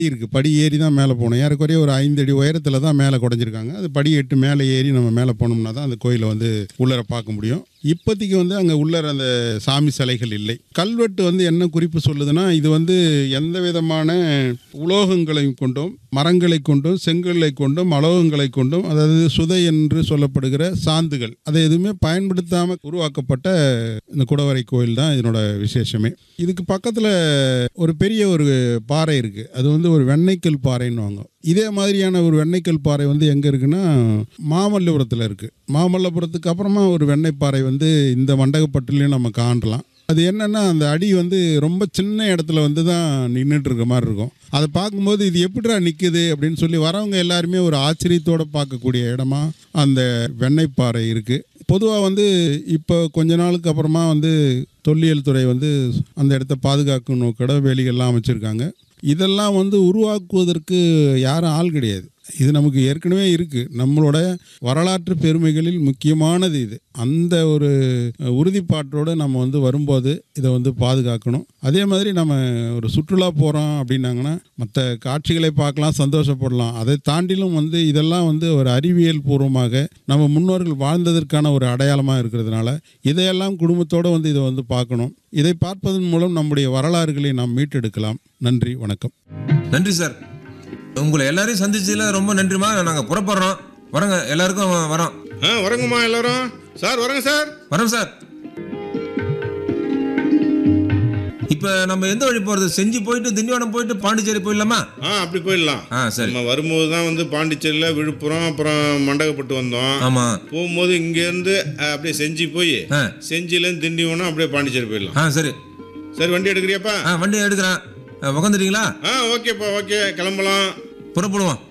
இருக்கு படி ஏறி தான் மேலே போகணும் ஏறக்குறைய ஒரு ஐந்து அடி உயரத்தில் தான் மேலே குடஞ்சிருக்காங்க அது படி எட்டு மேலே ஏறி நம்ம மேலே போனோம்னா தான் அந்த கோயிலை வந்து உள்ளர பார்க்க முடியும் இப்போதைக்கு வந்து அங்கே உள்ளர அந்த சாமி சிலைகள் இல்லை கல்வெட்டு வந்து என்ன குறிப்பு சொல்லுதுன்னா இது வந்து எந்த விதமான உலோகங்களையும் கொண்டும் மரங்களை கொண்டும் செங்கல்லை கொண்டும் அலோகங்களை கொண்டும் அதாவது சுதை என்று சொல்லப்படுகிற சாந்துகள் அதை எதுவுமே பயன்படுத்தாமல் உருவாக்கப்பட்ட இந்த குடவரை கோயில் தான் இதனோட விசேஷமே இதுக்கு பக்கத்தில் ஒரு பெரிய ஒரு பாறை இருக்குது அது வந்து ஒரு வெண்ணெய்க்கல் பாறைன்னு இதே மாதிரியான ஒரு வெண்ணெய்க்கல் பாறை வந்து எங்கே இருக்குன்னா மாமல்லபுரத்தில் இருக்குது மாமல்லபுரத்துக்கு அப்புறமா ஒரு வெண்ணெய் பாறை வந்து இந்த மண்டகப்பட்டிலையும் நம்ம காணலாம் அது என்னன்னா அந்த அடி வந்து ரொம்ப சின்ன இடத்துல வந்து தான் நின்றுட்டு இருக்க மாதிரி இருக்கும் அதை பார்க்கும்போது இது எப்படிடா நிற்குது அப்படின்னு சொல்லி வரவங்க எல்லாருமே ஒரு ஆச்சரியத்தோட பார்க்கக்கூடிய இடமா அந்த வெண்ணெய் பாறை இருக்குது பொதுவாக வந்து இப்போ கொஞ்ச நாளுக்கு அப்புறமா வந்து தொல்லியல் துறை வந்து அந்த இடத்த பாதுகாக்கும் நோக்கட வேலிகள்லாம் அமைச்சிருக்காங்க இதெல்லாம் வந்து உருவாக்குவதற்கு யாரும் ஆள் கிடையாது இது நமக்கு ஏற்கனவே இருக்குது நம்மளோட வரலாற்று பெருமைகளில் முக்கியமானது இது அந்த ஒரு உறுதிப்பாட்டோடு நம்ம வந்து வரும்போது இதை வந்து பாதுகாக்கணும் அதே மாதிரி நம்ம ஒரு சுற்றுலா போகிறோம் அப்படின்னாங்கன்னா மற்ற காட்சிகளை பார்க்கலாம் சந்தோஷப்படலாம் அதை தாண்டிலும் வந்து இதெல்லாம் வந்து ஒரு அறிவியல் பூர்வமாக நம்ம முன்னோர்கள் வாழ்ந்ததற்கான ஒரு அடையாளமாக இருக்கிறதுனால இதையெல்லாம் குடும்பத்தோடு வந்து இதை வந்து பார்க்கணும் இதை பார்ப்பதன் மூலம் நம்முடைய வரலாறுகளை நாம் மீட்டெடுக்கலாம் நன்றி வணக்கம் நன்றி சார் உங்களை எல்லாரையும் சந்திச்சதுல ரொம்ப நன்றிமா நாங்கள் புறப்படுறோம் வரோங்க எல்லாருக்கும் வரோம் ஆ வரங்கம்மா எல்லாரும் சார் வரங்க சார் வரோம் சார் இப்போ நம்ம எந்த வழி போகிறது செஞ்சு போயிட்டு திண்டிவனம் போயிட்டு பாண்டிச்சேரி போயிடலாமா ஆ அப்படி போயிடலாம் ஆ சரி நம்ம வரும்போது தான் வந்து பாண்டிச்சேரியில் விழுப்புரம் அப்புறம் மண்டகப்பட்டு வந்தோம் ஆமாம் போகும்போது இங்கேருந்து அப்படியே செஞ்சி போய் ஆ செஞ்சிலேருந்து திண்டிவனம் அப்படியே பாண்டிச்சேரி போயிடலாம் ஆ சரி சரி வண்டி எடுக்கிறியாப்பா ஆ வண்டி எடுக்கிறேன் உக்காந்துட்டீங்களா ஆ ஓகேப்பா ஓகே கிளம்பலாம் புறப்படுவோம்